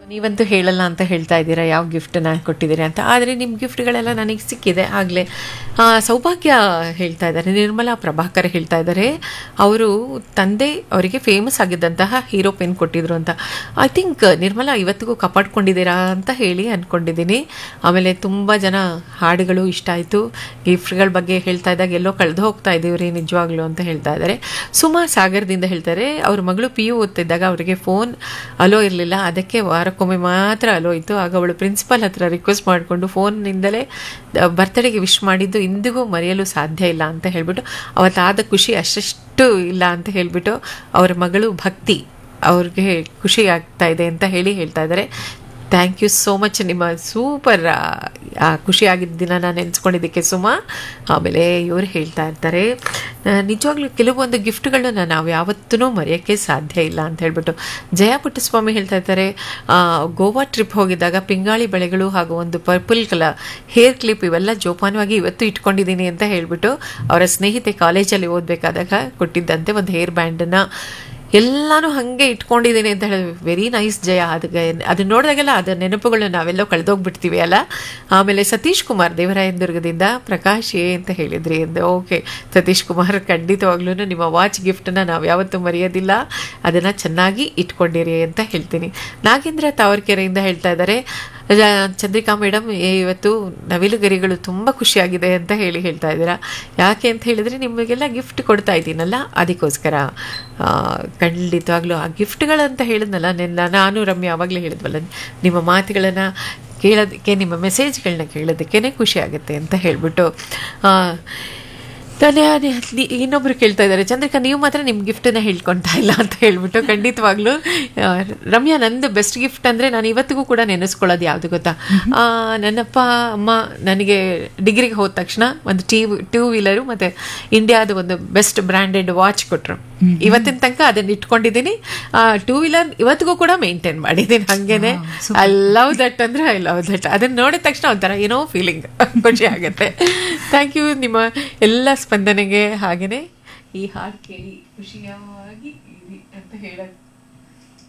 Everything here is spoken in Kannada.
ನೀವಂತೂ ಹೇಳಲ್ಲ ಅಂತ ಹೇಳ್ತಾ ಇದ್ದೀರಾ ಯಾವ ಗಿಫ್ಟನ್ನ ಕೊಟ್ಟಿದ್ದೀರಿ ಅಂತ ಆದರೆ ನಿಮ್ಮ ಗಿಫ್ಟ್ಗಳೆಲ್ಲ ನನಗೆ ಸಿಕ್ಕಿದೆ ಆಗಲೇ ಸೌಭಾಗ್ಯ ಹೇಳ್ತಾ ಇದ್ದಾರೆ ನಿರ್ಮಲಾ ಪ್ರಭಾಕರ್ ಹೇಳ್ತಾ ಇದ್ದಾರೆ ಅವರು ತಂದೆ ಅವರಿಗೆ ಫೇಮಸ್ ಆಗಿದ್ದಂತಹ ಹೀರೋ ಪೆನ್ ಕೊಟ್ಟಿದ್ರು ಅಂತ ಐ ಥಿಂಕ್ ನಿರ್ಮಲಾ ಇವತ್ತಿಗೂ ಕಾಪಾಡ್ಕೊಂಡಿದ್ದೀರಾ ಅಂತ ಹೇಳಿ ಅಂದ್ಕೊಂಡಿದ್ದೀನಿ ಆಮೇಲೆ ತುಂಬ ಜನ ಹಾಡುಗಳು ಇಷ್ಟ ಆಯಿತು ಗಿಫ್ಟ್ಗಳ ಬಗ್ಗೆ ಹೇಳ್ತಾ ಇದ್ದಾಗ ಎಲ್ಲೋ ಕಳೆದು ಹೋಗ್ತಾ ಇದ್ದೀವಿ ರೀ ನಿಜವಾಗ್ಲೂ ಅಂತ ಹೇಳ್ತಾ ಇದ್ದಾರೆ ಸುಮಾ ಸಾಗರದಿಂದ ಹೇಳ್ತಾರೆ ಅವ್ರ ಮಗಳು ಪಿ ಯು ಓದ್ತಿದ್ದಾಗ ಅವರಿಗೆ ಫೋನ್ ಅಲೋ ಇರಲಿಲ್ಲ ಅದಕ್ಕೆ ವಾರಕ್ಕೊಮ್ಮೆ ಮಾತ್ರ ಅಲೋ ಇತ್ತು ಆಗ ಅವಳು ಪ್ರಿನ್ಸಿಪಲ್ ಹತ್ರ ರಿಕ್ವೆಸ್ಟ್ ಮಾಡಿಕೊಂಡು ಫೋನ್ನಿಂದಲೇ ಬರ್ತ್ಡೇಗೆ ವಿಶ್ ಮಾಡಿದ್ದು ಇಂದಿಗೂ ಮರೆಯಲು ಸಾಧ್ಯ ಇಲ್ಲ ಅಂತ ಹೇಳ್ಬಿಟ್ಟು ಅವತ್ತಾದ ಖುಷಿ ಅಷ್ಟಷ್ಟು ಇಲ್ಲ ಅಂತ ಹೇಳ್ಬಿಟ್ಟು ಅವರ ಮಗಳು ಭಕ್ತಿ ಅವ್ರಿಗೆ ಖುಷಿ ಆಗ್ತಾ ಇದೆ ಅಂತ ಹೇಳಿ ಹೇಳ್ತಾ ಇದ್ದಾರೆ ಥ್ಯಾಂಕ್ ಯು ಸೋ ಮಚ್ ನಿಮ್ಮ ಸೂಪರ್ ಖುಷಿಯಾಗಿದ್ದ ದಿನ ನಾನು ನೆನೆಸ್ಕೊಂಡಿದ್ದಕ್ಕೆ ಸುಮಾ ಆಮೇಲೆ ಇವರು ಹೇಳ್ತಾ ಇರ್ತಾರೆ ಆ, ನಿಜವಾಗ್ಲೂ ಕೆಲವೊಂದು ಗಿಫ್ಟ್ಗಳನ್ನ ನಾವು ಯಾವತ್ತೂ ಮರೆಯೋಕ್ಕೆ ಸಾಧ್ಯ ಇಲ್ಲ ಅಂತ ಹೇಳ್ಬಿಟ್ಟು ಜಯ ಪುಟ್ಟಸ್ವಾಮಿ ಹೇಳ್ತಾ ಇರ್ತಾರೆ ಆ, ಗೋವಾ ಟ್ರಿಪ್ ಹೋಗಿದ್ದಾಗ ಪಿಂಗಾಳಿ ಬಳೆಗಳು ಹಾಗೂ ಒಂದು ಪರ್ಪಲ್ ಕಲರ್ ಹೇರ್ ಕ್ಲಿಪ್ ಇವೆಲ್ಲ ಜೋಪಾನವಾಗಿ ಇವತ್ತು ಇಟ್ಕೊಂಡಿದ್ದೀನಿ ಅಂತ ಹೇಳ್ಬಿಟ್ಟು ಅವರ ಸ್ನೇಹಿತೆ ಕಾಲೇಜಲ್ಲಿ ಓದಬೇಕಾದಾಗ ಕೊಟ್ಟಿದ್ದಂತೆ ಒಂದು ಹೇರ್ ಬ್ಯಾಂಡನ್ನು ಎಲ್ಲಾನು ಹಾಗೆ ಇಟ್ಕೊಂಡಿದ್ದೀನಿ ಅಂತ ಹೇಳಿ ವೆರಿ ನೈಸ್ ಜಯ ಅದಕ್ಕೆ ಅದನ್ನ ನೋಡಿದಾಗೆಲ್ಲ ಅದರ ನೆನಪುಗಳು ನಾವೆಲ್ಲೋ ಕಳೆದೋಗ್ಬಿಡ್ತೀವಿ ಅಲ್ಲ ಆಮೇಲೆ ಸತೀಶ್ ಕುಮಾರ್ ದೇವರಾಯನದುರ್ಗದಿಂದ ಪ್ರಕಾಶ್ ಏ ಅಂತ ಹೇಳಿದ್ರಿ ಅಂದೆ ಓಕೆ ಸತೀಶ್ ಕುಮಾರ್ ಖಂಡಿತವಾಗ್ಲೂ ನಿಮ್ಮ ವಾಚ್ ಗಿಫ್ಟನ್ನ ನಾವು ಯಾವತ್ತೂ ಮರೆಯೋದಿಲ್ಲ ಅದನ್ನು ಚೆನ್ನಾಗಿ ಇಟ್ಕೊಂಡಿರಿ ಅಂತ ಹೇಳ್ತೀನಿ ನಾಗೇಂದ್ರ ತಾವರ್ಕೆರೆಯಿಂದ ಹೇಳ್ತಾ ಇದ್ದಾರೆ ರ- ಚಂದ್ರಿಕಾ ಮೇಡಮ್ ಇವತ್ತು ನವಿಲುಗರಿಗಳು ತುಂಬ ಖುಷಿಯಾಗಿದೆ ಅಂತ ಹೇಳಿ ಹೇಳ್ತಾ ಇದ್ದೀರಾ ಯಾಕೆ ಅಂತ ಹೇಳಿದರೆ ನಿಮಗೆಲ್ಲ ಗಿಫ್ಟ್ ಕೊಡ್ತಾ ಇದ್ದೀನಲ್ಲ ಅದಕ್ಕೋಸ್ಕರ ಆ, ಖಂಡಿತವಾಗ್ಲೂ ಆ ಗಿಫ್ಟ್ಗಳಂತ ಹೇಳಿದ್ನಲ್ಲ ನಿನ್ನ ನಾನು ರಮ್ಯ ಆವಾಗಲೇ ಹೇಳಿದ್ವಲ್ಲ ನಿಮ್ಮ ಮಾತುಗಳನ್ನು ಕೇಳೋದಕ್ಕೆ ನಿಮ್ಮ ಮೆಸೇಜ್ಗಳನ್ನ ಕೇಳೋದಕ್ಕೇ ಖುಷಿ ಆಗುತ್ತೆ ಅಂತ ಹೇಳ್ಬಿಟ್ಟು ಆ, ತಾನೇ ಅದೇ ನಿ- ಇನ್ನೊಬ್ರು ಕೇಳ್ತಾ ಇದ್ದಾರೆ ಚಂದ್ರಿಕಾ ನೀವು ಮಾತ್ರ ನಿಮ್ಮ ಗಿಫ್ಟನ್ನ ಹೇಳ್ಕೊಳ್ತಾ ಇಲ್ಲ ಅಂತ ಹೇಳ್ಬಿಟ್ಟು ಖಂಡಿತವಾಗ್ಲೂ ಆ, ರಮ್ಯಾ ನಂದು ಬೆಸ್ಟ್ ಗಿಫ್ಟ್ ಅಂದರೆ ನಾನು ಇವತ್ತಿಗೂ ಕೂಡ ನೆನೆಸ್ಕೊಳ್ಳೋದು ಯಾವುದು ಗೊತ್ತಾ ಆ, ನನ್ನಪ್ಪ ಅಮ್ಮ ನನಗೆ ಡಿಗ್ರಿಗೆ ಹೋದ ತಕ್ಷಣ ಒಂದು ಟಿ ಟೂ ವೀಲರು ಮತ್ತು ಇಂಡಿಯಾದ ಒಂದು ಬೆಸ್ಟ್ ಬ್ರ್ಯಾಂಡೆಡ್ ವಾಚ್ ಕೊಟ್ಟರು ಇವತ್ತಿನ ತನಕ ಅದನ್ನ ಇಟ್ಕೊಂಡಿದ್ದೀನಿ ಟೂ ವೀಲರ್ ಇವತ್ತಿಗೂ ಕೂಡ ಮೇಂಟೈನ್ ಮಾಡಿದ್ದೀನಿ ಹಾಗೇನೆ ಐ ಲವ್ ದಟ್ ಅಂದ್ರೆ ಐ ಲವ್ ದಟ್ ಅದನ್ನ ನೋಡಿದ ತಕ್ಷಣ ಒಂಥರ ಏನೋ ಫೀಲಿಂಗ್ ಖುಷಿ ಆಗುತ್ತೆ ಥ್ಯಾಂಕ್ ಯು ನಿಮ್ಮ ಎಲ್ಲ ಸ್ಪಂದನೆಗೆ ಹಾಗೆಯೇ ಈ ಹಾಡು ಕೇಳಿ ಖುಷಿಯಾಗಿ ಇರಿ ಅಂತ ಹೇಳಕ್